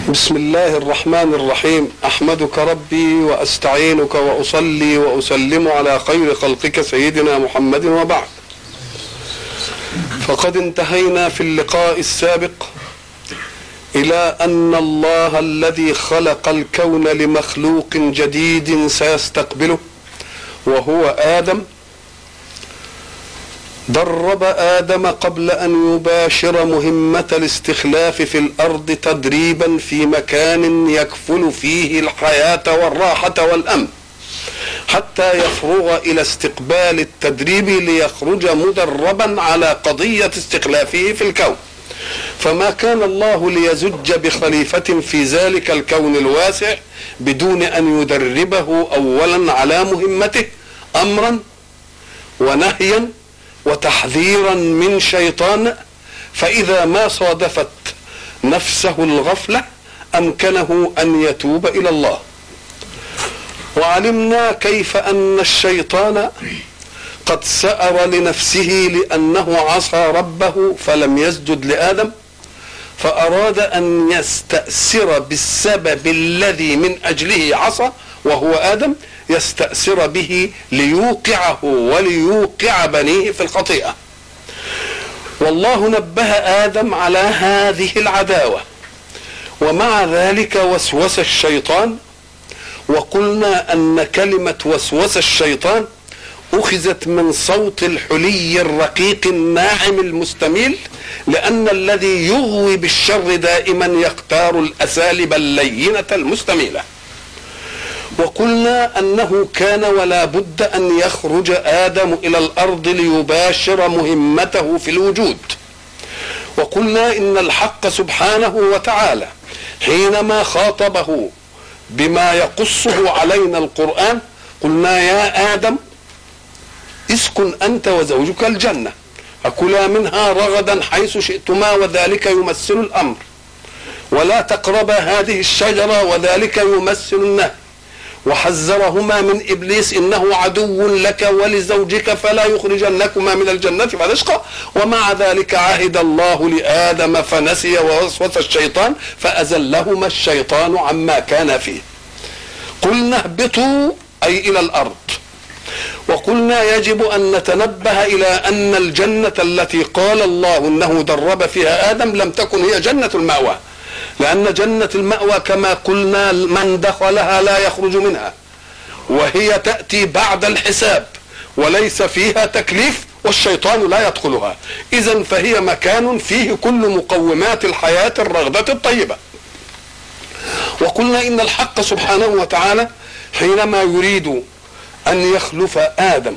بسم الله الرحمن الرحيم احمدك ربي واستعينك واصلي واسلم على خير خلقك سيدنا محمد وبعد فقد انتهينا في اللقاء السابق الى ان الله الذي خلق الكون لمخلوق جديد سيستقبله وهو ادم درب ادم قبل ان يباشر مهمه الاستخلاف في الارض تدريبا في مكان يكفل فيه الحياه والراحه والامن حتى يفرغ الى استقبال التدريب ليخرج مدربا على قضيه استخلافه في الكون فما كان الله ليزج بخليفه في ذلك الكون الواسع بدون ان يدربه اولا على مهمته امرا ونهيا وتحذيرا من شيطان فإذا ما صادفت نفسه الغفلة أمكنه أن يتوب إلى الله وعلمنا كيف أن الشيطان قد سأر لنفسه لأنه عصى ربه فلم يسجد لآدم فأراد أن يستأسر بالسبب الذي من أجله عصى وهو آدم يستأسر به ليوقعه وليوقع بنيه في الخطيئة والله نبه آدم على هذه العداوة ومع ذلك وسوس الشيطان وقلنا أن كلمة وسوس الشيطان أخذت من صوت الحلي الرقيق الناعم المستميل لأن الذي يغوي بالشر دائما يختار الأساليب اللينة المستميلة وقلنا انه كان ولا بد ان يخرج ادم الى الارض ليباشر مهمته في الوجود وقلنا ان الحق سبحانه وتعالى حينما خاطبه بما يقصه علينا القران قلنا يا ادم اسكن انت وزوجك الجنه اكلا منها رغدا حيث شئتما وذلك يمثل الامر ولا تقربا هذه الشجره وذلك يمثل النهي وحذرهما من ابليس انه عدو لك ولزوجك فلا يخرجنكما من الجنه فتشقى ومع ذلك عهد الله لادم فنسي ووسوس الشيطان فازلهما الشيطان عما كان فيه قلنا اهبطوا اي الى الارض وقلنا يجب ان نتنبه الى ان الجنه التي قال الله انه درب فيها ادم لم تكن هي جنه الماوى لأن جنة المأوى كما قلنا من دخلها لا يخرج منها وهي تأتي بعد الحساب وليس فيها تكليف والشيطان لا يدخلها إذا فهي مكان فيه كل مقومات الحياة الرغدة الطيبة وقلنا إن الحق سبحانه وتعالى حينما يريد أن يخلف آدم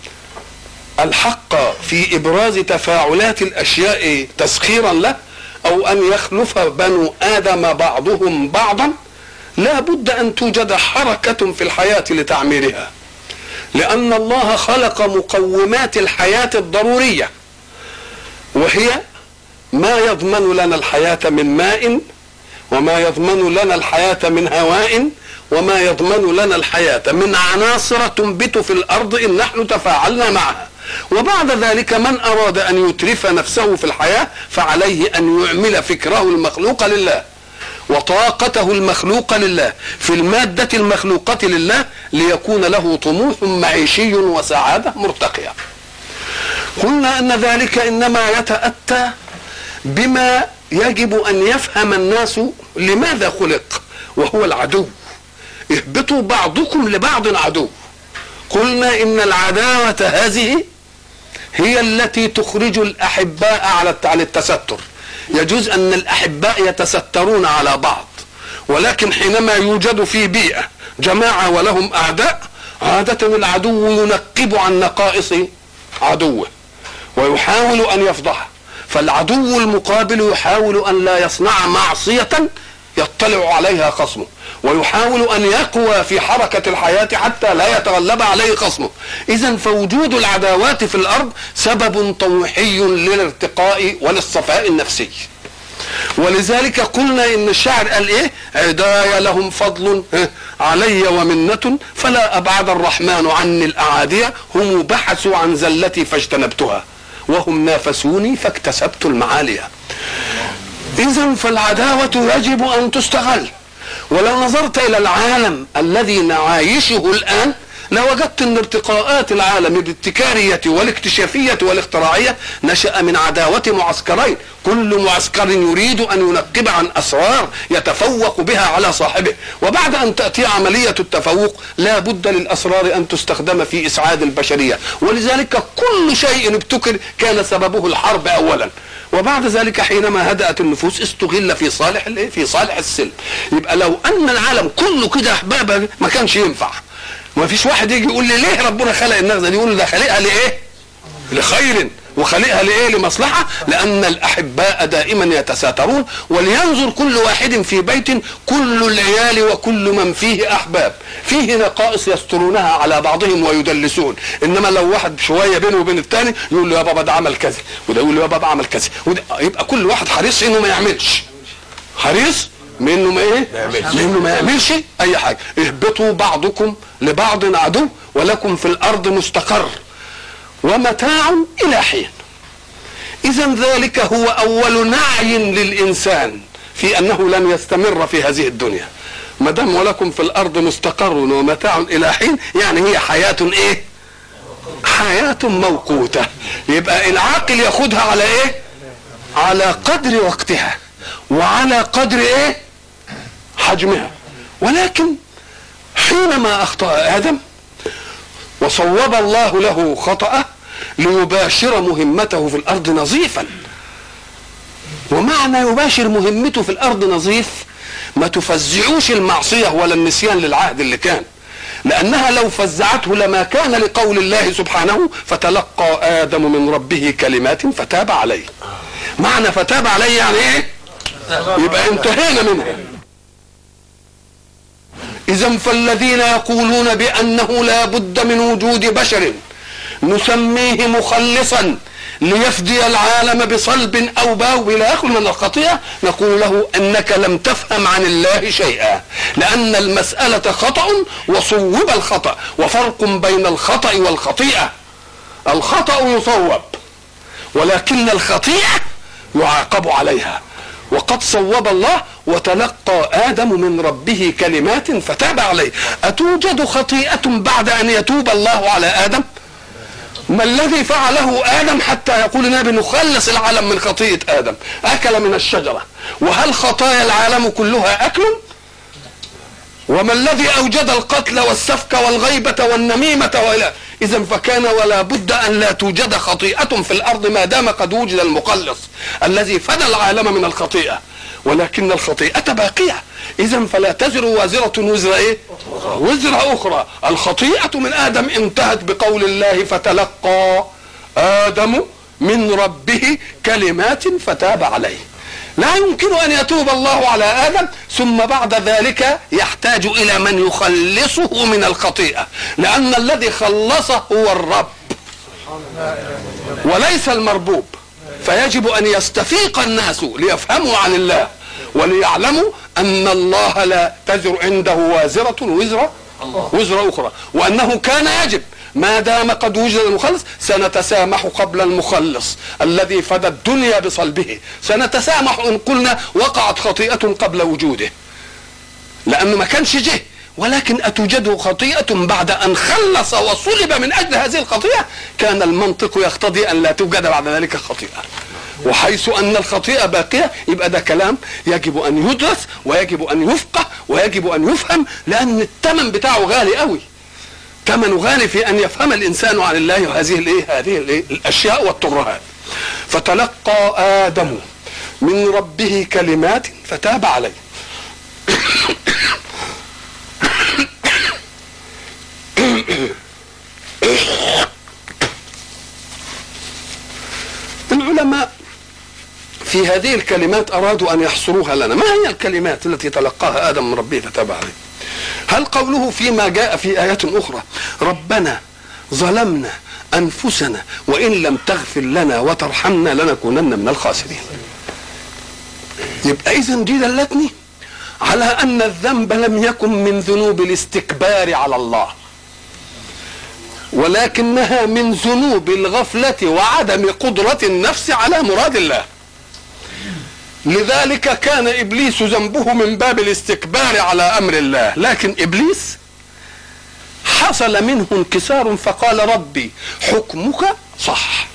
الحق في إبراز تفاعلات الأشياء تسخيرا له او ان يخلف بنو ادم بعضهم بعضا لا بد ان توجد حركه في الحياه لتعميرها لان الله خلق مقومات الحياه الضروريه وهي ما يضمن لنا الحياه من ماء وما يضمن لنا الحياه من هواء وما يضمن لنا الحياه من عناصر تنبت في الارض ان نحن تفاعلنا معها وبعد ذلك من أراد أن يترف نفسه في الحياة فعليه أن يعمل فكره المخلوق لله وطاقته المخلوقة لله في المادة المخلوقة لله ليكون له طموح معيشي وسعادة مرتقية قلنا أن ذلك إنما يتأتى بما يجب أن يفهم الناس لماذا خلق وهو العدو اهبطوا بعضكم لبعض عدو قلنا إن العداوة هذه هي التي تخرج الأحباء على على التستر يجوز أن الأحباء يتسترون على بعض ولكن حينما يوجد في بيئة جماعة ولهم أعداء عادة العدو ينقب عن نقائص عدوه ويحاول أن يفضحه فالعدو المقابل يحاول أن لا يصنع معصية يطلع عليها خصمه ويحاول ان يقوى في حركه الحياه حتى لا يتغلب عليه خصمه اذا فوجود العداوات في الارض سبب طموحي للارتقاء وللصفاء النفسي ولذلك قلنا ان الشاعر قال ايه عداي لهم فضل علي ومنة فلا ابعد الرحمن عني الاعادية هم بحثوا عن زلتي فاجتنبتها وهم نافسوني فاكتسبت المعاليه إذا فالعداوة يجب أن تستغل ولو نظرت إلى العالم الذي نعايشه الآن لوجدت ان ارتقاءات العالم بالابتكارية والاكتشافية والاختراعية نشأ من عداوة معسكرين كل معسكر يريد ان ينقب عن اسرار يتفوق بها على صاحبه وبعد ان تأتي عملية التفوق لا بد للاسرار ان تستخدم في اسعاد البشرية ولذلك كل شيء ابتكر كان سببه الحرب اولا وبعد ذلك حينما هدأت النفوس استغل في صالح الايه؟ في صالح السلم يبقى لو ان العالم كله كده احبابا ما كانش ينفع ما فيش واحد يجي يقول لي ليه ربنا خلق النغزه دي يقول ده خلقها لايه لخير وخلقها لايه لمصلحه لان الاحباء دائما يتساترون ولينظر كل واحد في بيت كل العيال وكل من فيه احباب فيه نقائص يسترونها على بعضهم ويدلسون انما لو واحد شويه بينه وبين الثاني يقول له يا بابا ده عمل كذا وده يقول له يا بابا عمل كذا وده يبقى كل واحد حريص انه ما يعملش حريص منه ما ايه منه ما يعملش اي حاجه اهبطوا بعضكم لبعض عدو ولكم في الارض مستقر ومتاع الى حين اذا ذلك هو اول نعي للانسان في انه لن يستمر في هذه الدنيا ما دام ولكم في الارض مستقر ومتاع الى حين يعني هي حياه ايه حياه موقوته يبقى العاقل ياخدها على ايه على قدر وقتها وعلى قدر ايه حجمها ولكن حينما اخطا ادم وصوب الله له خطأه ليباشر مهمته في الارض نظيفا ومعنى يباشر مهمته في الارض نظيف ما تفزعوش المعصيه ولا النسيان للعهد اللي كان لانها لو فزعته لما كان لقول الله سبحانه فتلقى ادم من ربه كلمات فتاب عليه معنى فتاب عليه يعني ايه يبقى انتهينا منها اذا فالذين يقولون بانه لا بد من وجود بشر نسميه مخلصا ليفدي العالم بصلب او باو الى اخر من الخطيئه نقول له انك لم تفهم عن الله شيئا لان المساله خطا وصوب الخطا وفرق بين الخطا والخطيئه الخطا يصوب ولكن الخطيئه يعاقب عليها وقد صوب الله وتلقى آدم من ربه كلمات فتاب عليه أتوجد خطيئة بعد أن يتوب الله على آدم ما الذي فعله آدم حتى يقول النبي نخلص العالم من خطيئة آدم أكل من الشجرة وهل خطايا العالم كلها أكل وما الذي أوجد القتل والسفك والغيبة والنميمة وإلى إذا فكان ولا بد أن لا توجد خطيئة في الأرض ما دام قد وجد المقلص الذي فدى العالم من الخطيئة ولكن الخطيئة باقية إذا فلا تزر وازرة وزر إيه؟ وزر أخرى الخطيئة من آدم انتهت بقول الله فتلقى آدم من ربه كلمات فتاب عليه لا يمكن أن يتوب الله على آدم ثم بعد ذلك يحتاج إلى من يخلصه من الخطيئة لأن الذي خلصه هو الرب وليس المربوب فيجب أن يستفيق الناس ليفهموا عن الله وليعلموا أن الله لا تزر عنده وازرة وزر وزر أخرى وأنه كان يجب ما دام قد وجد المخلص سنتسامح قبل المخلص الذي فدى الدنيا بصلبه سنتسامح ان قلنا وقعت خطيئه قبل وجوده لانه ما كانش جه ولكن أتوجد خطيئة بعد أن خلص وصلب من أجل هذه الخطيئة كان المنطق يقتضي أن لا توجد بعد ذلك خطيئة وحيث أن الخطيئة باقية يبقى ده كلام يجب أن يدرس ويجب أن يفقه ويجب أن يفهم لأن الثمن بتاعه غالي قوي ثمن غالي في ان يفهم الانسان عن الله هذه الايه هذه الإيه؟ الاشياء والترهات فتلقى ادم من ربه كلمات فتاب عليه العلماء في هذه الكلمات ارادوا ان يحصروها لنا ما هي الكلمات التي تلقاها ادم من ربه فتاب عليه هل قوله فيما جاء في آيات أخرى ربنا ظلمنا أنفسنا وإن لم تغفر لنا وترحمنا لنكونن من الخاسرين يبقى إذا دي دلتني على أن الذنب لم يكن من ذنوب الاستكبار على الله ولكنها من ذنوب الغفلة وعدم قدرة النفس على مراد الله لذلك كان ابليس ذنبه من باب الاستكبار على امر الله لكن ابليس حصل منه انكسار فقال ربي حكمك صح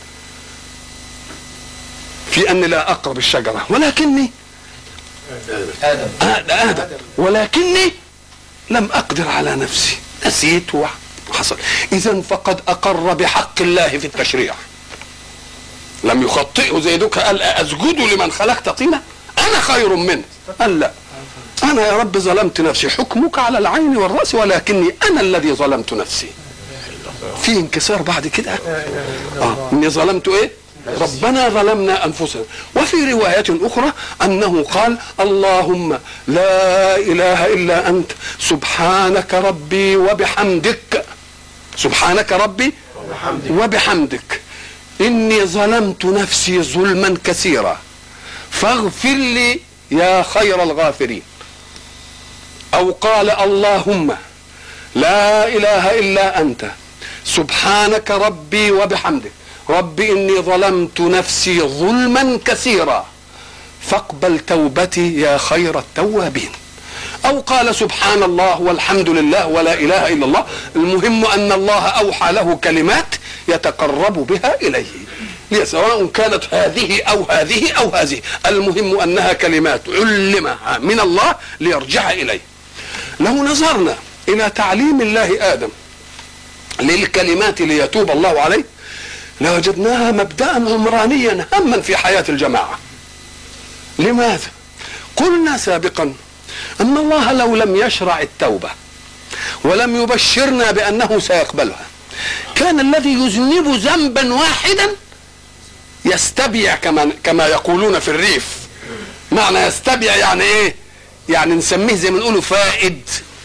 في اني لا اقرب الشجره ولكني آدم آه آدم ولكني لم أقدر على نفسي نسيت وحصل إذا فقد أقر بحق الله في التشريع لم يخطئه زي دوك قال أسجد لمن خلقت طينة أنا خير منه قال لا أنا يا رب ظلمت نفسي حكمك على العين والرأس ولكني أنا الذي ظلمت نفسي في انكسار بعد كده آه. إني ظلمت إيه ربنا ظلمنا انفسنا وفي روايه اخرى انه قال اللهم لا اله الا انت سبحانك ربي وبحمدك سبحانك ربي وبحمدك اني ظلمت نفسي ظلما كثيرا فاغفر لي يا خير الغافرين او قال اللهم لا اله الا انت سبحانك ربي وبحمدك رب إني ظلمت نفسي ظلما كثيرا فاقبل توبتي يا خير التوابين أو قال سبحان الله والحمد لله ولا إله إلا الله المهم أن الله أوحى له كلمات يتقرب بها إليه سواء كانت هذه أو هذه أو هذه المهم أنها كلمات علمها من الله ليرجع إليه لو نظرنا إلى تعليم الله آدم للكلمات ليتوب الله عليه لوجدناها مبدأ عمرانيا هاما في حياة الجماعة لماذا؟ قلنا سابقا أن الله لو لم يشرع التوبة ولم يبشرنا بأنه سيقبلها كان الذي يذنب ذنبا واحدا يستبيع كما كما يقولون في الريف معنى يستبيع يعني ايه؟ يعني نسميه زي ما نقوله فائد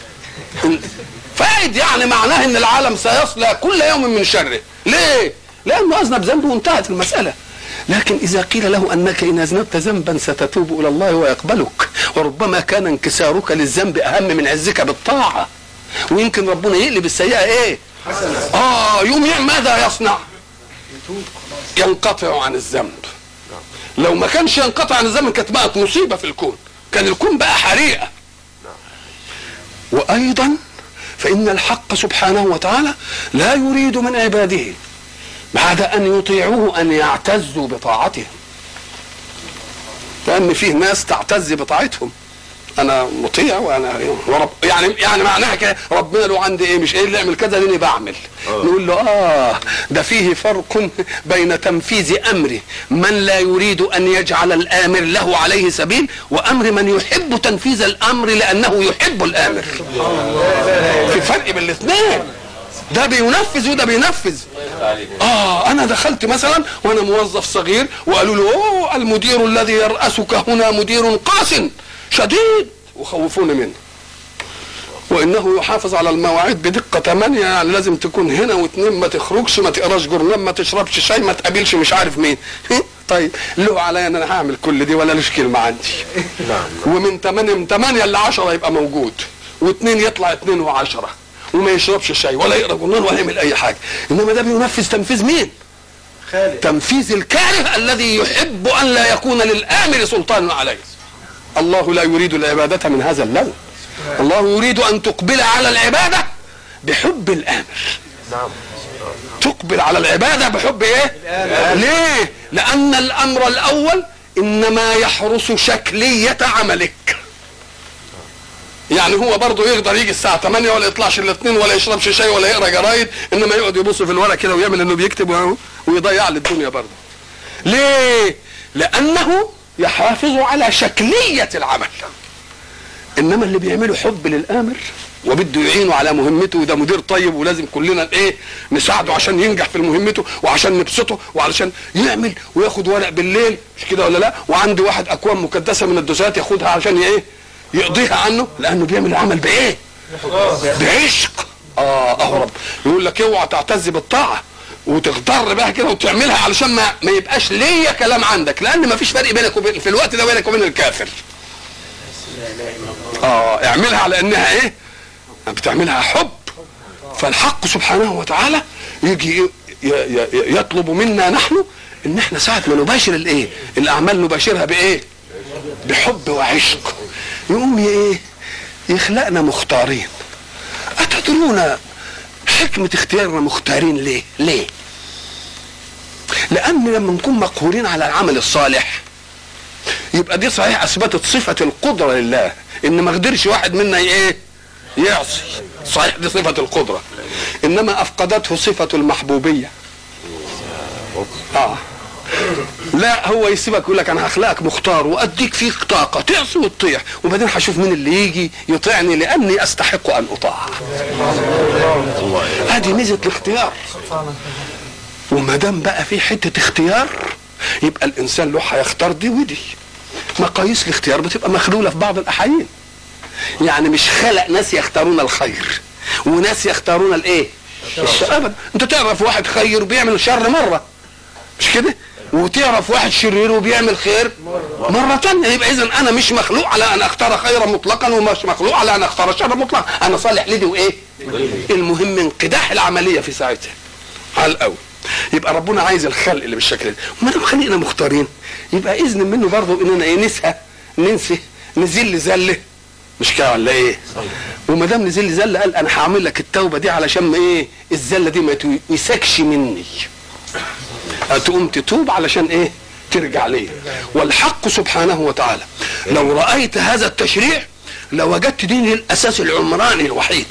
فائد يعني معناه ان العالم سيصلى كل يوم من شره ليه؟ لانه اذنب ذنب وانتهت المساله لكن اذا قيل له انك ان اذنبت ذنبا ستتوب الى الله ويقبلك وربما كان انكسارك للذنب اهم من عزك بالطاعه ويمكن ربنا يقلب السيئه ايه حسنة. اه يوم ماذا يصنع ينقطع عن الذنب لو ما كانش ينقطع عن الذنب كانت بقت مصيبه في الكون كان الكون بقى حريقه وايضا فان الحق سبحانه وتعالى لا يريد من عباده بعد أن يطيعوه أن يعتزوا بطاعته لأن فيه ناس تعتز بطاعتهم انا مطيع وانا ورب يعني يعني معناها كده ربنا له عندي ايه مش ايه اللي يعمل كذا لاني بعمل أوه. نقول له اه ده فيه فرق بين تنفيذ امر من لا يريد ان يجعل الامر له عليه سبيل وامر من يحب تنفيذ الامر لانه يحب الامر في فرق بين الاثنين ده بينفذ وده بينفذ اه انا دخلت مثلا وانا موظف صغير وقالوا له اوه المدير الذي يرأسك هنا مدير قاس شديد وخوفوني منه وانه يحافظ على المواعيد بدقه 8 يعني لازم تكون هنا واثنين ما تخرجش ما تقراش جورنال ما تشربش شاي ما تقابلش مش عارف مين طيب له عليا ان انا هعمل كل دي ولا ليش كلمه عندي ومن 8 من 8 ل 10 يبقى موجود واثنين يطلع اثنين و10 وما يشربش شاي ولا يقرا جورنال ولا يعمل اي حاجه انما ده بينفذ تنفيذ مين خالد. تنفيذ الكاره الذي يحب ان لا يكون للامر سلطان عليه الله لا يريد العباده من هذا اللون الله يريد ان تقبل على العباده بحب الامر نعم تقبل على العباده بحب ايه ليه لان الامر الاول انما يحرس شكليه عملك يعني هو برضه يقدر يجي الساعه 8 ولا يطلعش الاثنين ولا يشربش شاي ولا يقرا جرايد انما يقعد يبص في الورق كده ويعمل انه بيكتب ويضيع لي الدنيا برضه ليه لانه يحافظ على شكليه العمل انما اللي بيعمله حب للامر وبده يعينه على مهمته وده مدير طيب ولازم كلنا ايه نساعده عشان ينجح في مهمته وعشان نبسطه وعشان يعمل وياخد ورق بالليل مش كده ولا لا وعنده واحد اكوان مكدسه من الدوسات ياخدها عشان ايه يقضيها عنه لانه بيعمل العمل بايه بعشق اه اهرب يقول لك اوعى تعتز بالطاعه وتغتر بها كده وتعملها علشان ما, ما يبقاش ليا كلام عندك لان ما فيش فرق بينك وبين في الوقت ده بينك وبين الكافر اه اعملها على انها ايه بتعملها حب فالحق سبحانه وتعالى يجي يطلب منا نحن ان احنا ساعه ما نباشر الايه الاعمال نباشرها بايه بحب وعشق يقوم ي- ايه يخلقنا مختارين اتدرون حكمة اختيارنا مختارين ليه ليه لان لما نكون مقهورين على العمل الصالح يبقى دي صحيح اثبتت صفة القدرة لله ان ما قدرش واحد منا ايه يعصي صحيح دي صفة القدرة انما افقدته صفة المحبوبية اه لا هو يسيبك يقول لك انا هخلقك مختار واديك فيك طاقه تعصي وتطيع وبعدين هشوف مين اللي يجي يطيعني لاني استحق ان اطاع هذه ميزه الاختيار وما دام بقى في حته اختيار يبقى الانسان له هيختار دي ودي مقاييس الاختيار بتبقى مخلوله في بعض الاحايين يعني مش خلق ناس يختارون الخير وناس يختارون الايه الشر ابدا انت تعرف واحد خير بيعمل شر مره مش كده وتعرف واحد شرير وبيعمل خير مرة تانية يبقى إذا أنا مش مخلوق على أن أختار خيرا مطلقا ومش مخلوق على أن أختار شرا مطلقا أنا صالح لدي وإيه المهم انقداح العملية في ساعتها على الأول يبقى ربنا عايز الخلق اللي بالشكل ده وما دام خلقنا مختارين يبقى إذن منه برضه إننا إيه نسهى ننسى نزل زله مش كده ولا ايه؟ وما دام نزل زله قال انا هعمل لك التوبه دي علشان ما ايه؟ الزله دي ما يتوسكش مني. تقوم تتوب علشان ايه ترجع ليه والحق سبحانه وتعالى لو رأيت هذا التشريع لوجدت دين الأساس العمراني الوحيد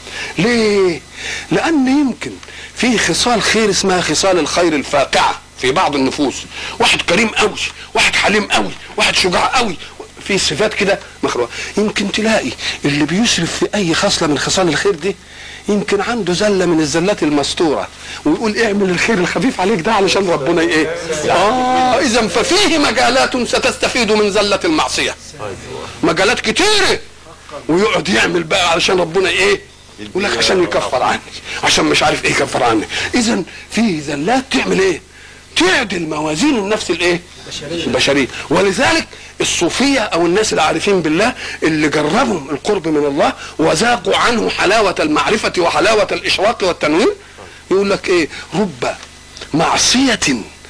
ليه لأن يمكن في خصال خير اسمها خصال الخير الفاقعة في بعض النفوس واحد كريم قوي واحد حليم قوي واحد شجاع قوي في صفات كده مخلوقة يمكن تلاقي اللي بيسرف في أي خصلة من خصال الخير دي يمكن عنده زله من الزلات المستوره ويقول اعمل الخير الخفيف عليك ده علشان ربنا ايه اه اذا ففيه مجالات ستستفيد من زله المعصيه مجالات كتيره ويقعد يعمل بقى علشان ربنا ايه يقول لك عشان يكفر عني عشان مش عارف ايه يكفر عني اذا في زلات تعمل ايه تعدل موازين النفس الايه البشريه ولذلك الصوفيه او الناس العارفين بالله اللي جربوا القرب من الله وذاقوا عنه حلاوه المعرفه وحلاوه الاشراق والتنوير يقول لك ايه رب معصيه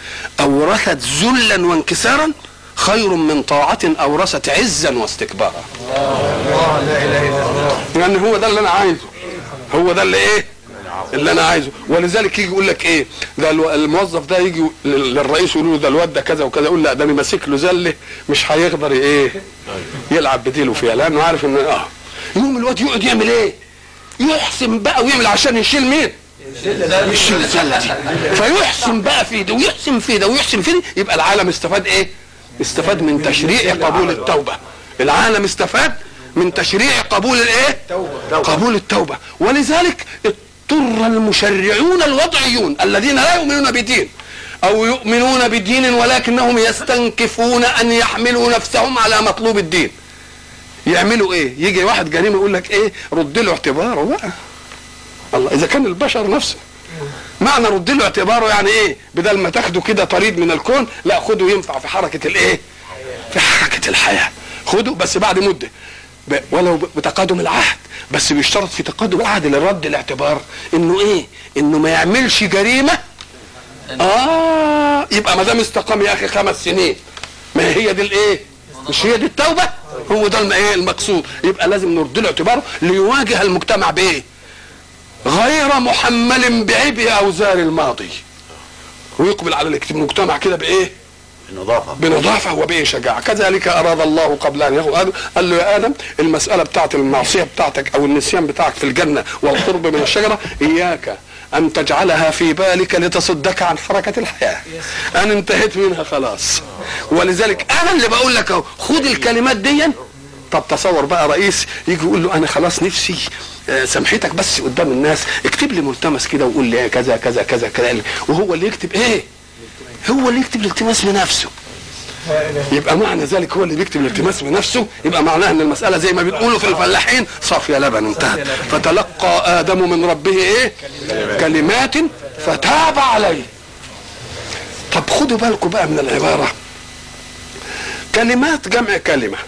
اورثت ذلا وانكسارا خير من طاعة أورثت عزا واستكبارا. الله لا اله الا الله يعني هو ده اللي أنا عايزه. هو ده اللي إيه؟ اللي انا عايزه ولذلك يجي يقول لك ايه ده الو- الموظف ده يجي لل- للرئيس يقول له ده الواد ده كذا وكذا يقول لا ده انا ماسك له زله مش هيقدر ايه يلعب بديله فيها لانه عارف ان اه يقوم الواد يقعد يعمل ايه يحسن بقى ويعمل عشان يشيل مين يشيل الزله دي فيحسن بقى في ده ويحسن في ده ويحسن في ده يبقى العالم استفاد ايه استفاد من تشريع قبول التوبه العالم استفاد من تشريع قبول الايه قبول التوبه ولذلك اضطر المشرعون الوضعيون الذين لا يؤمنون بدين او يؤمنون بدين ولكنهم يستنكفون ان يحملوا نفسهم على مطلوب الدين يعملوا ايه يجي واحد جريمه يقول لك ايه رد له اعتباره بقى الله اذا كان البشر نفسه معنى رد له اعتباره يعني ايه بدل ما تاخده كده طريد من الكون لا خده ينفع في حركه الايه في حركه الحياه خده بس بعد مده ب- ولو ب- بتقادم العهد بس بيشترط في تقادم العهد لرد الاعتبار انه ايه انه ما يعملش جريمه اه يبقى ما دام استقام يا اخي خمس سنين ما هي دي الايه مش هي دي التوبه هو ده الم- ايه المقصود يبقى لازم نرد له اعتباره ليواجه المجتمع بايه غير محمل بعبء اوزار الماضي ويقبل على الاكت- المجتمع كده بايه النظافة بنظافه وبايه شجاعه كذلك اراد الله قبل ان ياخذ آدم قال له يا ادم المساله بتاعت المعصيه بتاعتك او النسيان بتاعك في الجنه والقرب من الشجره اياك ان تجعلها في بالك لتصدك عن حركه الحياه انا انتهيت منها خلاص ولذلك انا اللي بقول لك اهو خد الكلمات دي طب تصور بقى رئيس يجي يقول له انا خلاص نفسي آه، سامحتك بس قدام الناس اكتب لي ملتمس كده وقول لي كذا كذا كذا كذا وهو اللي يكتب ايه هو اللي يكتب الالتماس بنفسه يبقى معنى ذلك هو اللي بيكتب الالتماس بنفسه يبقى معناها ان المساله زي ما بنقولوا في الفلاحين صافيه لبن انتهت فتلقى ادم من ربه ايه كلمات فتاب عليه طب خدوا بالكم بقى من العباره كلمات جمع كلمه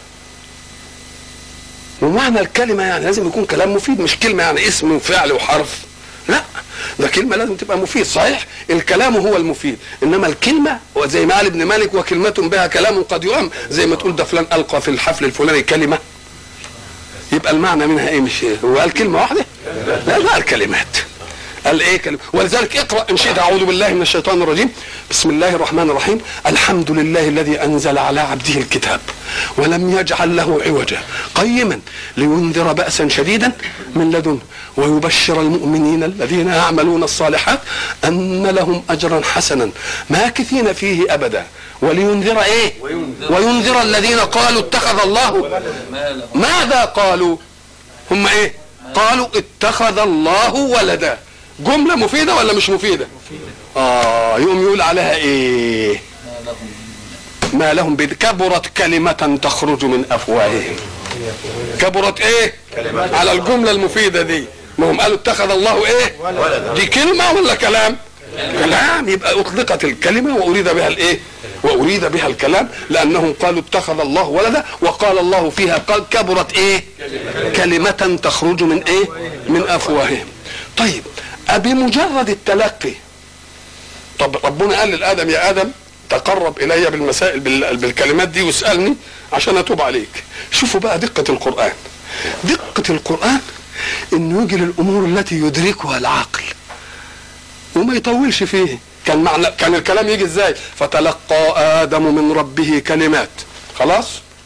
ومعنى الكلمه يعني لازم يكون كلام مفيد مش كلمه يعني اسم وفعل وحرف لا ده كلمه لازم تبقى مفيد صحيح الكلام هو المفيد انما الكلمه وزي ما قال ابن مالك وكلمه بها كلام قد يؤم زي ما تقول ده فلان القى في الحفل الفلاني كلمه يبقى المعنى منها ايه مش هو قال كلمه واحده لا ده قال كلمات قال ايه كلمة ولذلك اقرا ان شئت اعوذ بالله من الشيطان الرجيم بسم الله الرحمن الرحيم الحمد لله الذي انزل على عبده الكتاب ولم يجعل له عوجا قيما لينذر باسا شديدا من لدنه ويبشر المؤمنين الذين يعملون الصالحات ان لهم اجرا حسنا ماكثين فيه ابدا ولينذر ايه وينذر الذين قالوا اتخذ الله ماذا قالوا هم ايه قالوا اتخذ الله ولدا جمله مفيده ولا مش مفيده اه يقوم يقول عليها ايه ما لهم بد كبرت كلمة تخرج من أفواههم كبرت إيه على الجملة المفيدة دي ما هم قالوا اتخذ الله إيه دي كلمة ولا كلام كلام يبقى أطلقت الكلمة وأريد بها الإيه وأريد بها الكلام لأنهم قالوا اتخذ الله ولدا وقال الله فيها قال كبرت إيه كلمة تخرج من إيه من أفواههم طيب أبمجرد التلقي طب ربنا قال للآدم يا آدم تقرب إلي بالمسائل بال- بالكلمات دي واسألني عشان أتوب عليك شوفوا بقى دقة القرآن دقة القرآن إنه يجي للأمور التي يدركها العقل وما يطولش فيه كان معنى كان الكلام يجي ازاي فتلقى آدم من ربه كلمات خلاص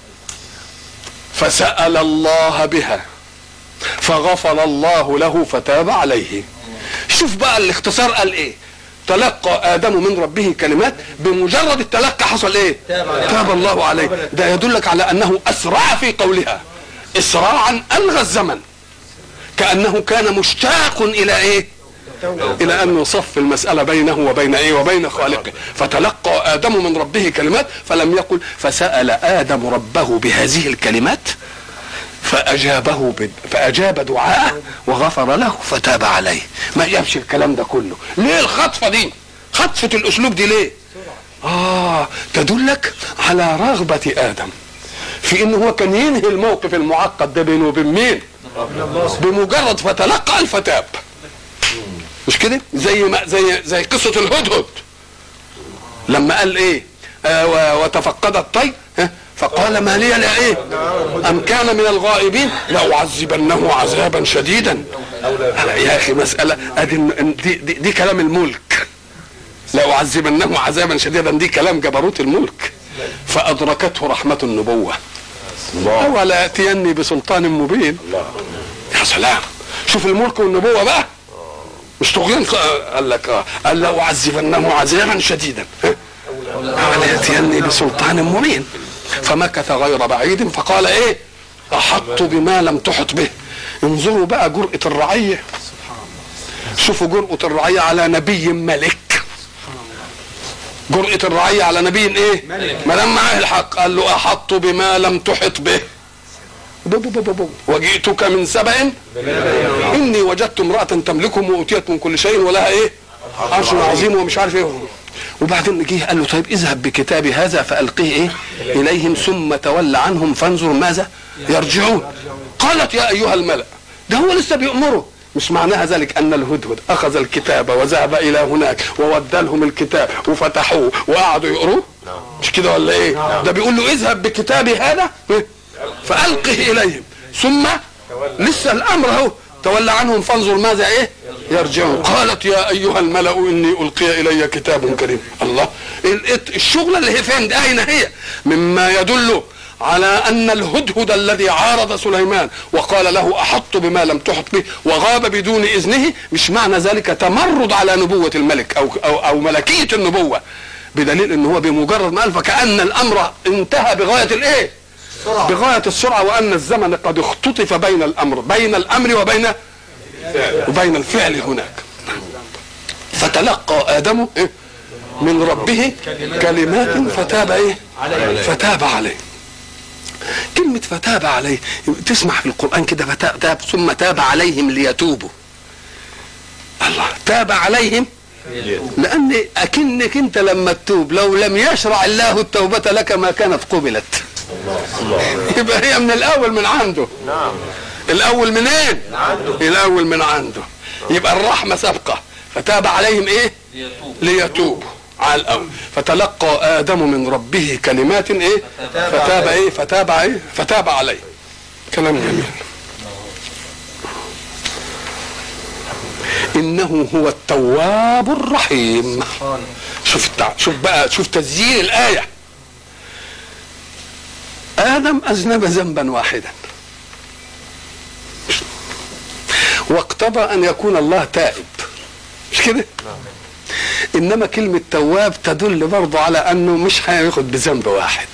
فسأل الله بها فغفر الله له فتاب عليه شوف بقى الاختصار قال ايه تلقى ادم من ربه كلمات بمجرد التلقى حصل ايه تاب الله عليه ده يدلك على انه اسرع في قولها اسراعا الغى الزمن كانه كان مشتاق الى ايه الى ان يصف المساله بينه وبين ايه وبين خالقه فتلقى ادم من ربه كلمات فلم يقل فسال ادم ربه بهذه الكلمات فأجابه بد... فأجاب دعاءه وغفر له فتاب عليه ما جابش الكلام ده كله ليه الخطفة دي خطفة الأسلوب دي ليه آه تدلك على رغبة آدم في إنه هو كان ينهي الموقف المعقد ده بينه وبين مين بمجرد فتلقى الفتاب مش كده زي ما زي زي قصة الهدهد لما قال ايه آه و- وتفقد الطير ها؟ فقال ما لي لا ايه ام كان من الغائبين لاعذبنه عذابا شديدا يا اخي مساله ادي دي, دي, دي كلام الملك لاعذبنه عذابا شديدا دي كلام جبروت الملك فادركته رحمه النبوه ولا ياتيني بسلطان مبين يا سلام شوف الملك والنبوه بقى مش طغيان قال لك اه قال لاعذبنه عذابا شديدا ها؟ ولا ياتيني بسلطان مبين فمكث غير بعيد فقال ايه احط بما لم تحط به انظروا بقى جرأة الرعية شوفوا جرأة الرعية على نبي ملك جرأة الرعية على نبي ايه ما دام معاه الحق قال له احط بما لم تحط به بو بو بو بو بو. وجئتك من سبأ اني وجدت امرأة تملكهم واتيت من كل شيء ولها ايه عرش عظيم ومش عارف ايه وبعدين جه قال له طيب اذهب بكتابي هذا فالقيه ايه اليهم ثم تول عنهم فانظر ماذا يرجعون قالت يا ايها الملأ ده هو لسه بيأمره مش معناها ذلك ان الهدهد اخذ الكتاب وذهب الى هناك وودى لهم الكتاب وفتحوه وقعدوا يقروه مش كده ولا ايه ده بيقول له اذهب بكتابي هذا إيه؟ فالقه اليهم ثم لسه الامر اهو تولى عنهم فانظر ماذا ايه يرجعون قالت يا ايها الملا اني القي الي كتاب كريم الله ال- الشغله اللي هي فين دي اين هي مما يدل على ان الهدهد الذي عارض سليمان وقال له احط بما لم تحط به وغاب بدون اذنه مش معنى ذلك تمرد على نبوه الملك او او, أو ملكيه النبوه بدليل ان هو بمجرد ما قال فكان الامر انتهى بغايه الايه بغايه السرعه وان الزمن قد اختطف بين الامر بين الامر وبين وبين الفعل هناك فتلقى ادم إيه؟ من ربه كلمات فتاب ايه فتاب عليه كلمة فتاب عليه تسمع في القرآن كده فتاب تاب ثم تاب عليهم ليتوبوا الله تاب عليهم لأن أكنك أنت لما تتوب لو لم يشرع الله التوبة لك ما كانت قبلت يبقى هي من الأول من عنده نعم الأول منين؟ عنده الأول من عنده يبقى الرحمة سابقة فتاب عليهم ايه ليتوبوا على الاول فتلقى ادم من ربه كلمات ايه فتاب ايه فتاب ايه فتاب عليه كلام جميل انه هو التواب الرحيم شوف التع... شوف بقى شوف تسجيل الايه ادم اذنب ذنبا واحدا واقتضى ان يكون الله تائب مش كده انما كلمه تواب تدل برضه على انه مش هياخد بذنب واحد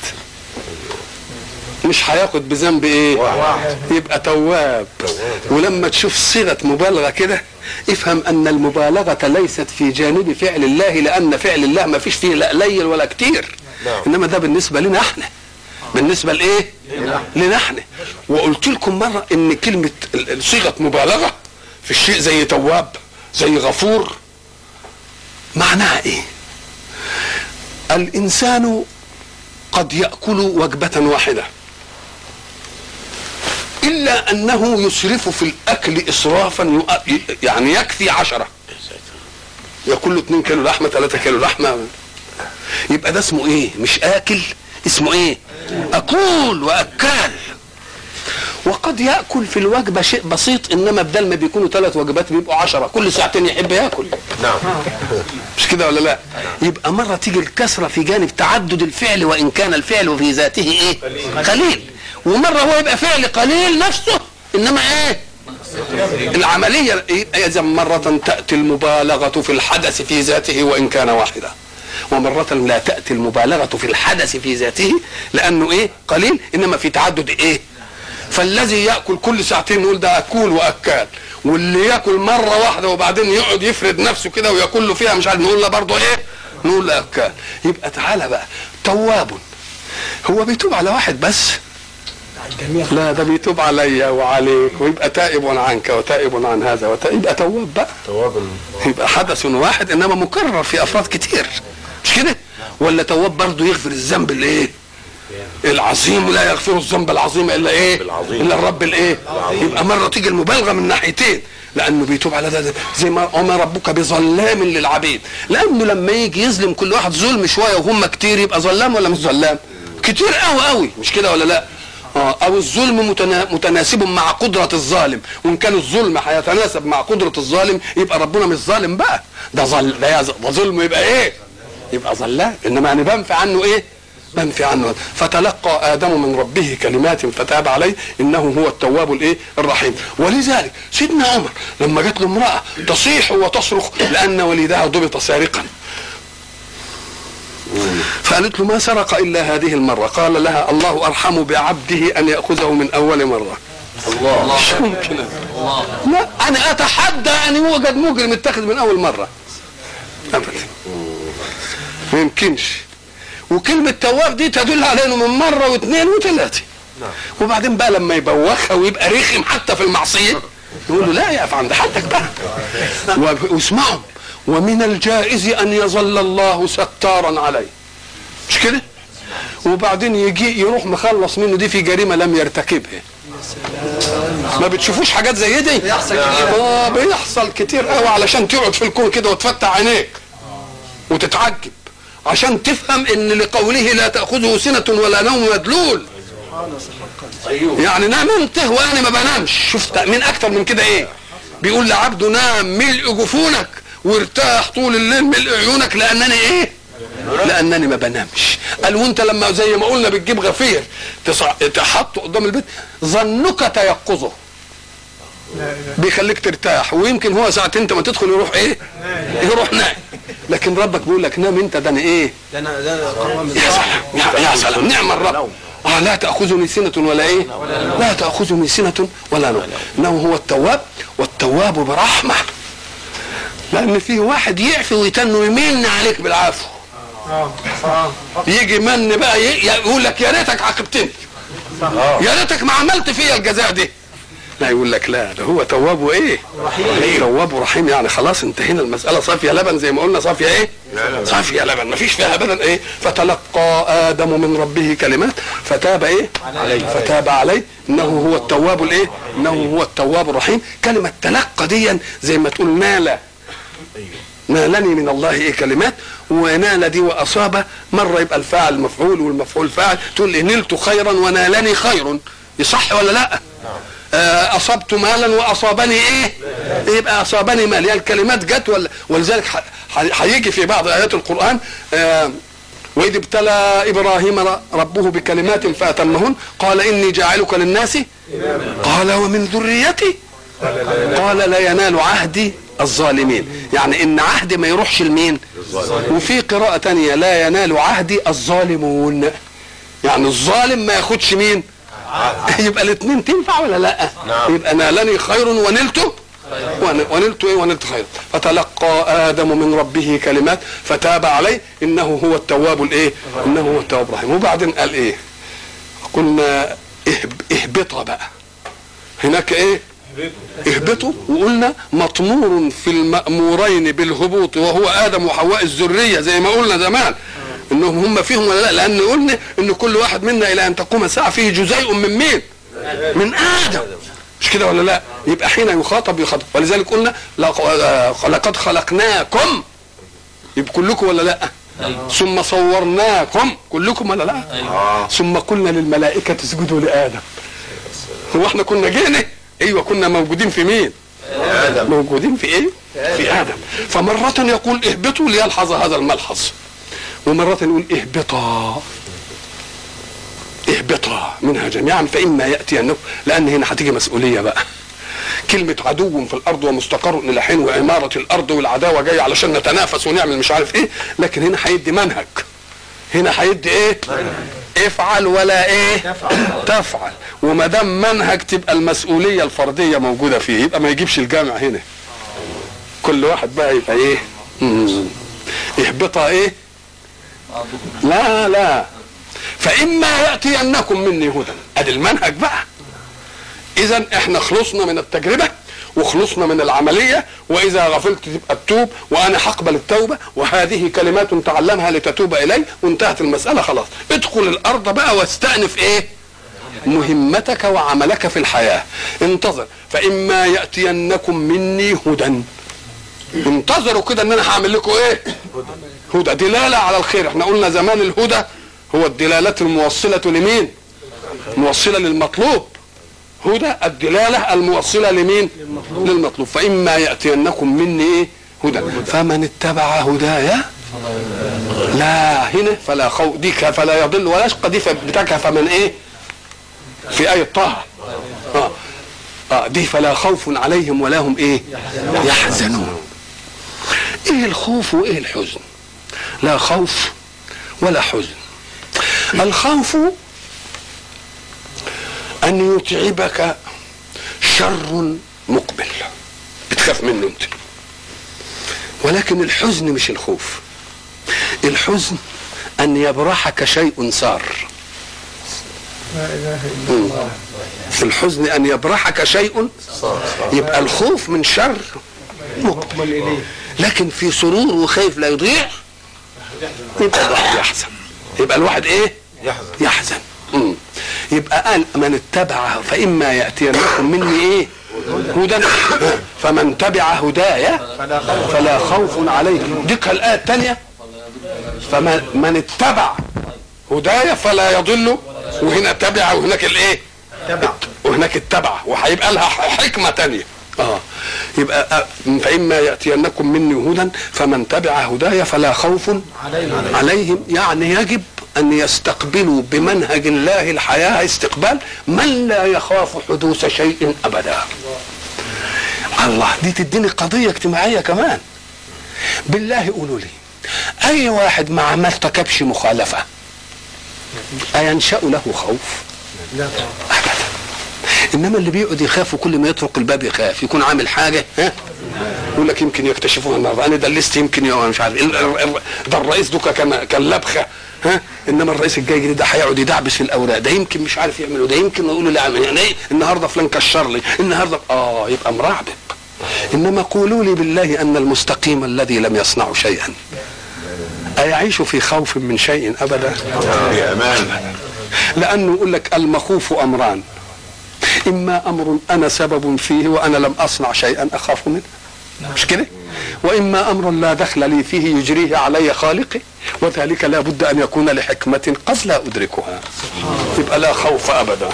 مش هياخد بذنب ايه واحد. يبقى تواب ولما تشوف صيغه مبالغه كده افهم ان المبالغه ليست في جانب فعل الله لان فعل الله ما فيش فيه لا قليل ولا كتير نعم. انما ده بالنسبه لنا احنا بالنسبه لايه لنا احنا وقلت لكم مره ان كلمه ال- ال- صيغه مبالغه في الشيء زي تواب زي غفور معناها ايه الانسان قد ياكل وجبه واحده الا انه يسرف في الاكل اسرافا يؤ- يعني يكفي عشرة ياكل له 2 كيلو لحمه 3 كيلو لحمه يبقى ده اسمه ايه مش اكل اسمه ايه اكول واكال وقد ياكل في الوجبه شيء بسيط انما بدل ما بيكونوا ثلاث وجبات بيبقوا عشرة كل ساعتين يحب ياكل نعم مش كده ولا لا يبقى مره تيجي الكسره في جانب تعدد الفعل وان كان الفعل في ذاته ايه قليل ومره هو يبقى فعل قليل نفسه انما ايه العمليه إيه؟ اذا مره تاتي المبالغه في الحدث في ذاته وان كان واحدا ومرة لا تأتي المبالغة في الحدث في ذاته لأنه إيه قليل إنما في تعدد إيه فالذي يأكل كل ساعتين نقول ده أكول وأكال واللي يأكل مرة واحدة وبعدين يقعد يفرد نفسه كده وياكل له فيها مش عارف نقول له برضه إيه نقول له أكال يبقى تعالى بقى تواب هو بيتوب على واحد بس لا ده بيتوب عليا وعليك ويبقى تائب عنك وتائب عن هذا وتائب يبقى تواب بقى تواب يبقى حدث واحد انما مكرر في افراد كتير مش كده ولا تواب برضه يغفر الذنب الايه العظيم ولا يغفر الذنب العظيم الا ايه العظيم. الا الرب الايه يبقى مره تيجي المبالغه من ناحيتين لانه بيتوب على ده, ده زي ما وما ربك بظلام للعبيد لانه لما يجي يظلم كل واحد ظلم شويه وهم كتير يبقى ظلام ولا مش ظلام كتير قوي قوي مش كده ولا لا آه، او الظلم متنا- متناسب مع قدرة الظالم وان كان الظلم هيتناسب مع قدرة الظالم يبقى ربنا مش ظالم بقى ده ظل ده يز- ده ظلم يبقى ايه يبقى ظلام انما يعني بنفي عنه ايه بنفي عنه فتلقى ادم من ربه كلمات فتاب عليه انه هو التواب الايه الرحيم ولذلك سيدنا عمر لما جات له امراه تصيح وتصرخ لان وليدها ضبط سارقا فقالت له ما سرق الا هذه المره قال لها الله ارحم بعبده ان ياخذه من اول مره الله مش ممكن لا انا اتحدى ان يوجد مجرم اتخذ من اول مره ابدا ما يمكنش وكلمة تواب دي تدل على انه من مرة واثنين وثلاثة وبعدين بقى لما يبوخها ويبقى رخم حتى في المعصية يقول له لا يقف عند حدك بقى و- واسمعوا ومن الجائز ان يظل الله ستارا عليه مش كده وبعدين يجي يروح مخلص منه دي في جريمة لم يرتكبها ما بتشوفوش حاجات زي دي بيحصل كتير. اه بيحصل كتير قوي علشان تقعد في الكون كده وتفتح عينيك وتتعجب عشان تفهم ان لقوله لا تاخذه سنه ولا نوم مدلول ايوه يعني نام انت وانا ما بنامش شفت من اكتر من كده ايه بيقول لعبده نام ملء جفونك وارتاح طول الليل ملء عيونك لانني ايه لانني ما بنامش قال وانت لما زي ما قلنا بتجيب غفير تصع... تحطه قدام البيت ظنك تيقظه بيخليك ترتاح ويمكن هو ساعة انت ما تدخل يروح ايه يروح نايم لكن ربك بيقول لك نام انت ده انا ايه ده انا ده قرب يا سلام يا, يا سلام نعم الرب آه لا تأخذني سنة ولا إيه لا تأخذني سنة ولا نوم إنه هو التواب والتواب برحمة لأن فيه واحد يعفي ويتن ويمن عليك بالعفو اه اه يجي من بقى ي- يقول لك يا ريتك عاقبتني يا ريتك ما عملت فيا الجزاء دي لا يقول لك لا ده هو تواب وايه رحيم. تواب ورحيم يعني خلاص انتهينا المسألة صافية لبن زي ما قلنا صافية ايه صافية لبن ما فيش فيها ابدا ايه فتلقى آدم من ربه كلمات فتاب ايه عليه. فتاب عليه انه هو التواب الايه انه هو التواب الرحيم كلمة تلقى دي زي ما تقول نال نالني من الله ايه كلمات ونال دي واصاب مره يبقى الفاعل مفعول والمفعول فاعل تقول إيه نلت خيرا ونالني خير يصح ولا لا آه، اصبت مالا واصابني ايه يبقى اصابني مال يعني الكلمات جت ولا ولذلك ح- ح- هيجي في بعض ايات القران آه، واذ ابتلى ابراهيم ر- ربه بكلمات فاتمهن قال اني جاعلك للناس قال ومن ذريتي قال لا ينال عهدي الظالمين يعني ان عهدي ما يروحش لمين وفي قراءة تانية لا ينال عهدي الظالمون يعني الظالم ما ياخدش مين يبقى الاثنين تنفع ولا لا نعم. يبقى نالني خير ونلت ون- ونلت ايه ونلت خير فتلقى ادم من ربه كلمات فتاب عليه انه هو التواب الايه انه هو التواب الرحيم وبعدين قال ايه قلنا اهب اهبطا بقى هناك ايه اهبطوا وقلنا مطمور في المأمورين بالهبوط وهو آدم وحواء الذرية زي ما قلنا زمان انهم هم فيهم ولا لا لان قلنا ان كل واحد منا الى ان تقوم الساعة فيه جزيء من مين من آدم مش كده ولا لا يبقى حين يخاطب يخاطب ولذلك قلنا لق- آه، لقد خلقناكم يبقى كلكم ولا لا ثم صورناكم كلكم ولا لا ثم قلنا للملائكة اسجدوا لآدم هو احنا كنا جينا ايوه كنا موجودين في مين آدم موجودين في ايه في ادم فمرة يقول اهبطوا ليلحظ هذا الملحظ ومرة يقول اهبطا اهبطا منها جميعا فاما ياتي انكم لان هنا هتيجي مسؤوليه بقى كلمة عدو في الأرض ومستقر إلى حين وعمارة الأرض والعداوة جاية علشان نتنافس ونعمل مش عارف إيه لكن هنا هيدي منهج هنا هيدي إيه؟ افعل ولا إيه؟ تفعل تفعل وما دام منهج تبقى المسؤولية الفردية موجودة فيه يبقى ما يجيبش الجامع هنا كل واحد بقى يبقى إيه؟ مم. يهبطها إيه؟ لا لا فإما يأتينكم مني هدى أدي المنهج بقى اذا احنا خلصنا من التجربه وخلصنا من العمليه واذا غفلت تبقى تتوب وانا هقبل التوبه وهذه كلمات تعلمها لتتوب الي وانتهت المساله خلاص ادخل الارض بقى واستانف ايه مهمتك وعملك في الحياه انتظر فاما ياتينكم مني هدى انتظروا كده ان انا هعمل لكم ايه هدى دلاله على الخير احنا قلنا زمان الهدى هو الدلالات الموصله لمين موصله للمطلوب هدى الدلالة الموصلة لمين للمطلوب فإما يأتينكم مني إيه هدى فمن اتبع هدايا لا هنا فلا خوف دي ك- فلا يضل ولا يشقى دي بتاعك فمن ايه في آية طه آه. آه دي فلا خوف عليهم ولا هم ايه يحزنون ايه الخوف وايه الحزن لا خوف ولا حزن الخوف ان يتعبك شر مقبل بتخاف منه انت ولكن الحزن مش الخوف الحزن ان يبرحك شيء سار لا اله الا الله في الحزن ان يبرحك شيء يبقى الخوف من شر مقبل اليه لكن في سرور وخايف لا يضيع يبقى الواحد يحزن يبقى الواحد ايه يحزن يحزن مم. يبقى قال من اتبع فإما يأتينكم مني إيه هدى فمن تبع هدايا فلا خوف عليهم ديك الآية الثانية فمن من اتبع هدايا فلا يضل وهنا تبع وهناك الايه تبع وهناك اتبع وهيبقى لها حكمة تانية اه يبقى آه، فإما يأتينكم مني هدى فمن تبع هدايا فلا خوف علينا عليهم يعني يجب أن يستقبلوا بمنهج الله الحياة استقبال من لا يخاف حدوث شيء أبدا الله دي تديني قضية اجتماعية كمان بالله قولوا لي أي واحد ما عمل ارتكبش مخالفة أينشأ له خوف لا طبعا ابدا انما اللي بيقعد يخاف وكل ما يطرق الباب يخاف يكون عامل حاجه ها يقول لك يمكن يكتشفوها النهارده انا دلست يمكن يوم مش عارف ال- ال- ال- ده الرئيس دوكا كان كان لبخه ها انما الرئيس الجاي جديد ده هيقعد يدعبس في الاوراق ده يمكن مش عارف يعمله ده يمكن يقول له لا اعمل يعني إيه؟ النهارده فلان كشر لي النهارده اه يبقى مرعبب انما قولوا لي بالله ان المستقيم الذي لم يصنع شيئا أيعيش في خوف من شيء أبدا في امان لأنه يقول لك المخوف أمران إما أمر أنا سبب فيه وأنا لم أصنع شيئا أخاف منه مش كده واما امر لا دخل لي فيه يجريه علي خالقي وذلك لا بد ان يكون لحكمه قد لا ادركها يبقى لا خوف ابدا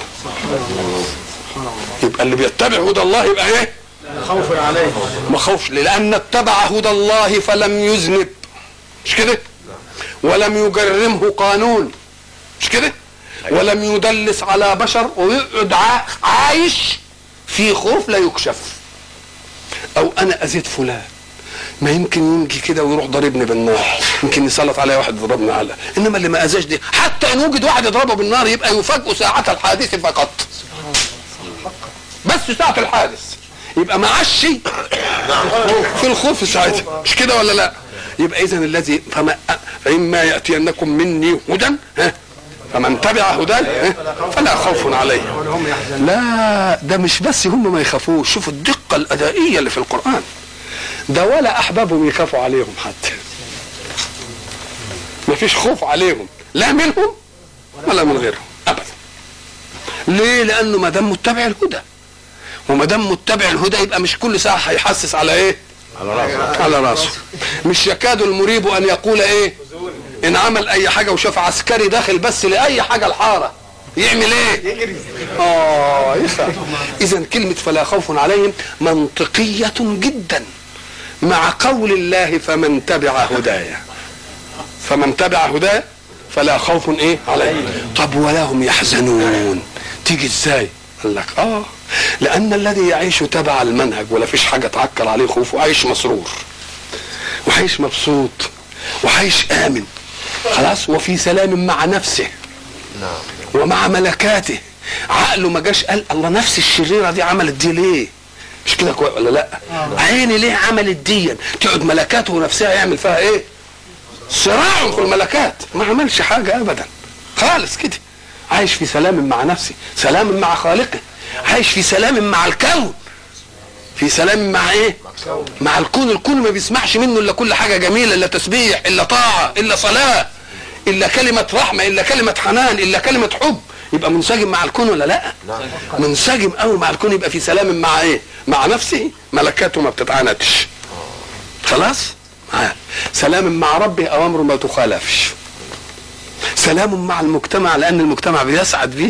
يبقى اللي بيتبع هدى الله يبقى ايه خوف عليه ما خوفش لان اتبع هدى الله فلم يذنب مش كده ولم يجرمه قانون مش كده ولم يدلس على بشر ويقعد عا- عايش في خوف لا يكشف او انا اذيت فلان ما يمكن يجي كده ويروح ضاربني بالنار يمكن يسلط عليا واحد يضربني على انما اللي ما اذاش دي حتى ان وجد واحد يضربه بالنار يبقى يفاجئ ساعة الحادث فقط بس ساعة الحادث يبقى ما عاش شيء في الخوف ساعتها مش كده ولا لا يبقى اذا الذي فما فاما ياتينكم مني هدى ها فمن تبع هداي ها، فلا خوف عليهم هم يحزنون لا ده مش بس هم ما يخافوش شوفوا الدقة الأدائية اللي في القرآن ده ولا أحبابهم يخافوا عليهم حتى ما فيش خوف عليهم لا منهم ولا من غيرهم أبدا ليه لأنه ما دام متبع الهدى وما دام متبع الهدى يبقى مش كل ساعة هيحسس على إيه على راسه على راسه مش يكاد المريب أن يقول إيه إن عمل أي حاجة وشاف عسكري داخل بس لأي حاجة الحارة يعمل إيه يجري اه يخاف اذا كلمه فلا خوف عليهم منطقيه جدا مع قول الله فمن تبع هدايا فمن تبع هدايا فلا خوف ايه عليهم طب ولا هم يحزنون تيجي ازاي قال لك اه لان الذي يعيش تبع المنهج ولا فيش حاجه تعكر عليه خوف عايش مسرور وعايش مبسوط وعايش امن خلاص وفي سلام مع نفسه ومع ملكاته عقله ما جاش قال الله نفس الشريره دي عملت دي ليه مش كده كويس ولا لا عيني ليه عملت دي تقعد ملكاته ونفسها يعمل فيها ايه صراع في الملكات ما عملش حاجه ابدا خالص كده عايش في سلام مع نفسه سلام مع خالقه عايش في سلام مع الكون في سلام مع ايه مع الكون الكون ما بيسمعش منه الا كل حاجه جميله الا تسبيح الا طاعه الا صلاه الا كلمه رحمه الا كلمه حنان الا كلمه حب يبقى منسجم مع الكون ولا لا منسجم قوي مع الكون يبقى في سلام مع ايه مع نفسه ملكاته ما بتتعاندش خلاص معاه سلام مع ربه اوامره ما تخالفش سلام مع المجتمع لان المجتمع بيسعد بيه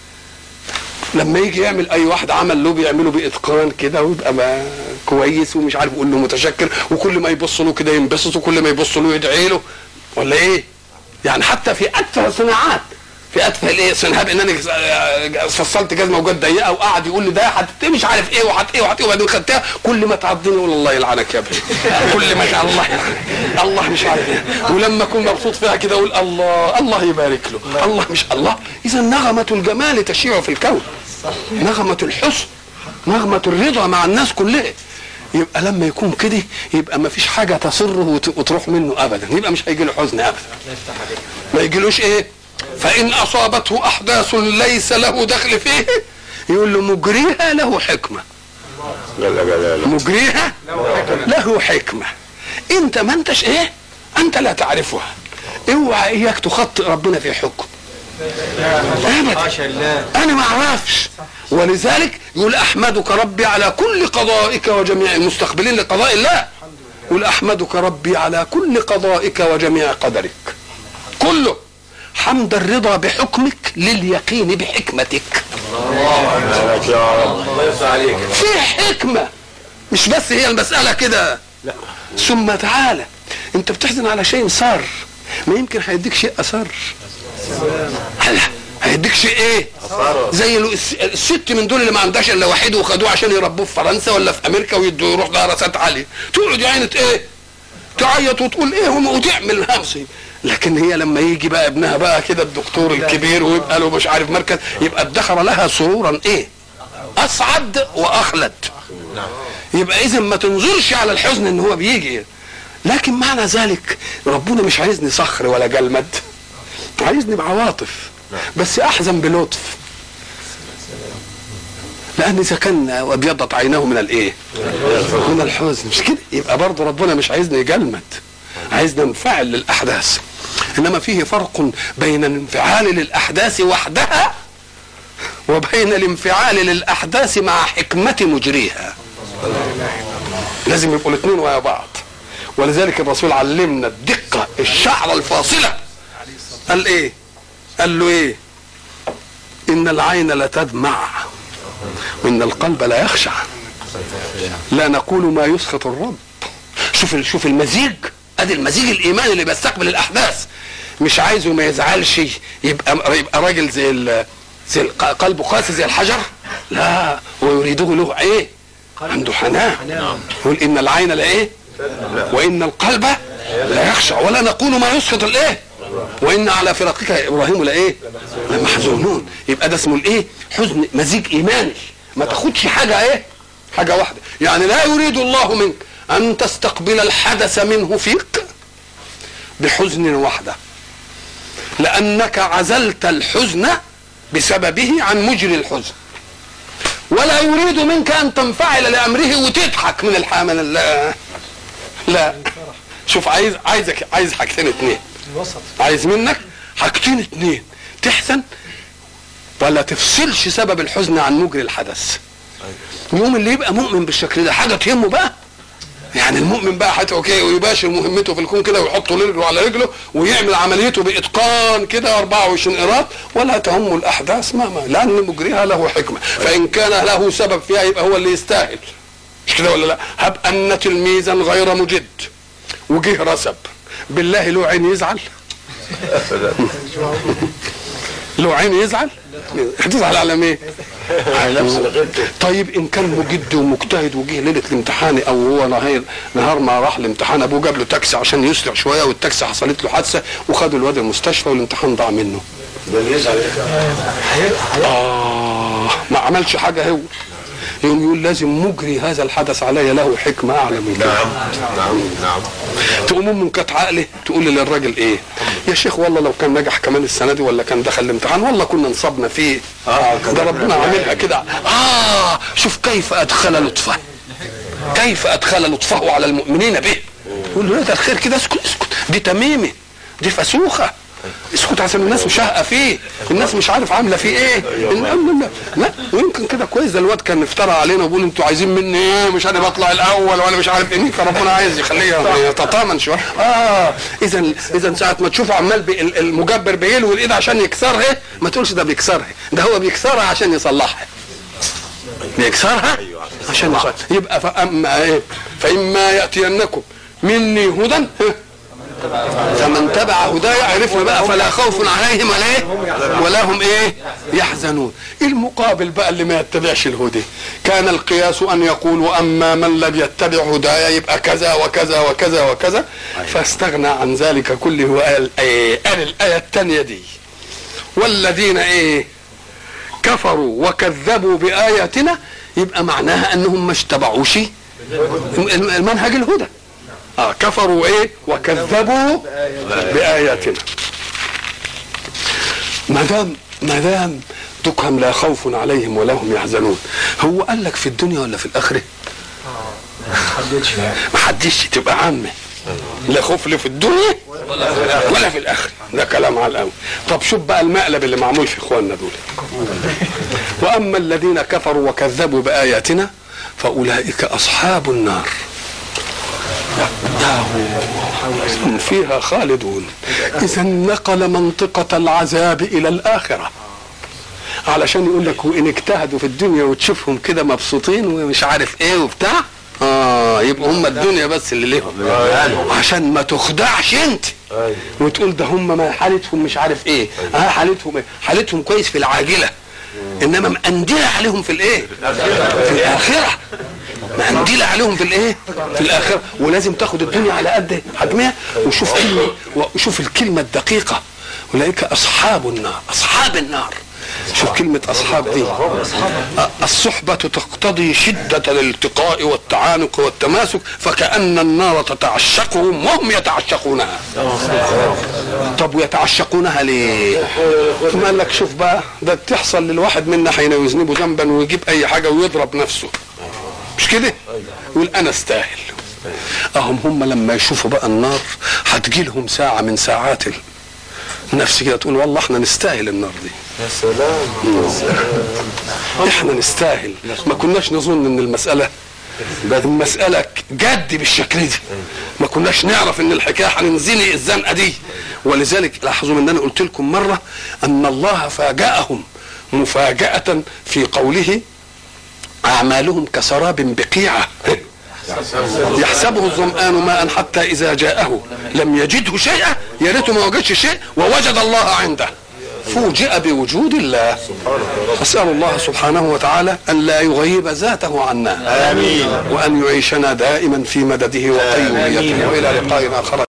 لما يجي يعمل اي واحد عمل له بيعمله باتقان كده ويبقى ما كويس ومش عارف يقول له متشكر وكل ما يبص له كده ينبسط وكل ما يبص له يدعي له ولا ايه؟ يعني حتى في اتفه الصناعات في اتفه الايه صناعات ان انا فصلت جزمه وجت ضيقه وقعد يقول لي ده هت مش عارف ايه وهت ايه وهت ايه وبعدين خدتها كل ما تعضني يقول الله يلعنك يا ابني كل ما شاء الله يلعنك الله مش عارف ايه ولما اكون مبسوط فيها كده اقول الله الله يبارك له الله مش الله اذا نغمه الجمال تشيع في الكون نغمه الحسن نغمه الرضا مع الناس كلها يبقى لما يكون كده يبقى ما فيش حاجه تسره وت- وتروح منه ابدا يبقى مش هيجي له حزن ابدا ما يجيلوش ايه فان اصابته احداث ليس له دخل فيه يقول له مجريها له حكمه جل جلاله مجريها له حكمه انت ما انتش ايه انت لا تعرفها اوعى اياك تخطئ ربنا في حكم ابدا حاشا الله انا ما اعرفش ولذلك يقول احمدك ربي على كل قضائك وجميع المستقبلين لقضاء الله يقول احمدك ربي على كل قضائك وجميع قدرك كله حمد الرضا بحكمك لليقين بحكمتك لك يا رب الله يفتح عليك في حكمة مش بس هي المسألة كده لا ثم تعالى انت بتحزن على شيء صار ما يمكن هيديك شيء أثر هلا هيديك شيء ايه زي ال- الس- الست من دول اللي ما عندهاش الا واحد وخدوه عشان يربوه في فرنسا ولا في امريكا ويدوا يروح دراسات عاليه تقعد يا عينة ايه تعيط وتقول ايه وما- وتعمل همسي لكن هي لما يجي بقى ابنها بقى كده الدكتور الكبير ويبقى له مش عارف مركز يبقى ادخر لها سرورا ايه اسعد واخلد يبقى اذا ما تنظرش على الحزن ان هو بيجي لكن معنى ذلك ربنا مش عايزني صخر ولا جلمد عايزني بعواطف بس احزن بلطف لان اذا كان ابيضت عيناه من الايه من الحزن مش كده يبقى برضه ربنا مش عايزني جلمد عايزنا ننفعل للاحداث انما فيه فرق بين الانفعال للاحداث وحدها وبين الانفعال للاحداث مع حكمه مجريها لازم يبقوا الاثنين ويا بعض ولذلك الرسول علمنا الدقه الشعره الفاصله قال ايه قال له ايه ان العين لا تدمع وان القلب لا يخشع لا نقول ما يسخط الرب شوف شوف المزيج ادي المزيج الايماني اللي بيستقبل الاحداث مش عايزه ما يزعلش يبقى يبقى راجل زي ال زي الق- قلبه قاسي زي الحجر لا ويريده له ايه عنده حنان يقول ان العين لا ايه وان القلب لا يخشع ولا نقول ما يسخط الايه وان على فراقك يا ابراهيم لايه لمحزونون يبقى ده اسمه الايه حزن مزيج ايماني ما تاخدش حاجه ايه حاجه واحده يعني لا يريد الله منك ان تستقبل الحدث منه فيك بحزن وحده لانك عزلت الحزن بسببه عن مجري الحزن ولا يريد منك ان تنفعل لامره وتضحك من الحامل لا لا شوف عايز عايزك عايز حاجتين اتنين الوسط عايز منك حاجتين اتنين تحزن ولا تفصلش سبب الحزن عن مجري الحدث يوم اللي يبقى مؤمن بالشكل ده حاجه تهمه بقى يعني المؤمن بقى حتى اوكي ويباشر مهمته في الكون كده ويحط رجله على رجله ويعمل عمليته باتقان كده 24 قيراط ولا تهمه الاحداث مهما لان مجريها له حكمه فان كان له سبب فيها يبقى هو اللي يستاهل مش كده ولا لا هب ان تلميذا غير مجد وجه رسب بالله له عين يزعل له عين يزعل هتزعل على مين على نفس غيرته طيب ان كان مجد ومجتهد وجه ليله الامتحان او هو نهار نهار ما راح الامتحان ابوه جاب له تاكسي عشان يسرع شويه والتاكسي حصلت له حادثه وخدوا الواد المستشفى والامتحان ضاع منه ده اللي يزعل اه ما عملش حاجه هو يوم يقول لازم مجري هذا الحدث علي له حكمه اعلى من كده نعم نعم نعم تقوم امه كانت عقله تقول للراجل ايه يا شيخ والله لو كان نجح كمان السنه دي ولا كان دخل الامتحان والله كنا نصبنا فيه اه ده ربنا عاملها كده اه شوف كيف ادخل لطفه كيف ادخل لطفه على المؤمنين به يقول له لا ده الخير كده اسكت اسكت دي تميمه دي فسوخه اسكت عشان الناس مشهقه فيه الناس مش عارف عامله فيه ايه لا لا لا, لا. ويمكن كده كويس ده الواد كان افترى علينا وبيقول انتوا عايزين مني ايه مش انا بطلع الاول وانا مش عارف ايه فربنا عايز يخليه يتطامن شويه اه اذا اذا ساعه ما تشوفه عمال بي ال- المجبر بيلوي الايد عشان يكسرها ما تقولش ده بيكسرها ده هو بيكسرها عشان يصلحها بيكسرها عشان يصلحها يبقى فاما ايه فاما ياتينكم مني هدى فمن تبع هدايا عرفنا بقى فلا خوف عليهم ولا ايه ولا هم ايه يحزنون المقابل بقى اللي ما يتبعش الهدى كان القياس ان يقول واما من لم يتبع هدايا يبقى كذا وكذا وكذا وكذا فاستغنى عن ذلك كله وقال ايه قال الايه الثانيه دي والذين ايه كفروا وكذبوا باياتنا يبقى معناها انهم ما اشتبعوش المنهج الهدى اه كفروا ايه وكذبوا باياتنا ما دام ما دام تكهم لا خوف عليهم ولا هم يحزنون هو قال لك في الدنيا ولا في الاخره ما حدش تبقى عامه لا خوف لا في الدنيا ولا في الاخره ده كلام على الاول طب شوف بقى المقلب اللي معمول في اخواننا دول واما الذين كفروا وكذبوا باياتنا فاولئك اصحاب النار هم فيها خالدون اذا نقل منطقة العذاب الى الاخرة علشان يقول لك وان اجتهدوا في الدنيا وتشوفهم كده مبسوطين ومش عارف ايه وبتاع اه يبقى هم الدنيا بس اللي ليهم عشان ما تخدعش انت وتقول ده هم ما حالتهم مش عارف ايه اه حالتهم ايه حالتهم كويس في العاجله انما مقندله عليهم في الايه في الاخره مقندله عليهم في الايه في الاخره ولازم تاخد الدنيا على قد حجمها وشوف كلمه وشوف الكلمه الدقيقه اولئك اصحاب النار اصحاب النار شوف كلمة أصحاب دي الصحبة تقتضي شدة الالتقاء والتعانق والتماسك فكأن النار تتعشقهم وهم يتعشقونها طب ويتعشقونها ليه؟ ثم قال لك شوف بقى ده بتحصل للواحد منا حين يذنب ذنبا ويجيب أي حاجة ويضرب نفسه مش كده؟ يقول أنا استاهل أهم هم لما يشوفوا بقى النار هتجيلهم ساعة من ساعات النفس كده تقول والله احنا نستاهل النار دي يا سلام يا سلام احنا نستاهل ما كناش نظن ان المسألة بقت المسألة جد بالشكل دي ما كناش نعرف ان الحكاية هننزلي الزنقة دي ولذلك لاحظوا ان انا قلت لكم مرة ان الله فاجأهم مفاجأة في قوله أعمالهم كسراب بقيعة يحسبه الظمآن ماء حتى إذا جاءه لم يجده شيئا يا ريته ما وجدش شيء ووجد الله عنده فوجئ بوجود الله أسأل الله سبحانه وتعالى أن لا يغيب ذاته عنا آمين وأن يعيشنا دائما في مدده وقيوميته وإلى لقاء آخر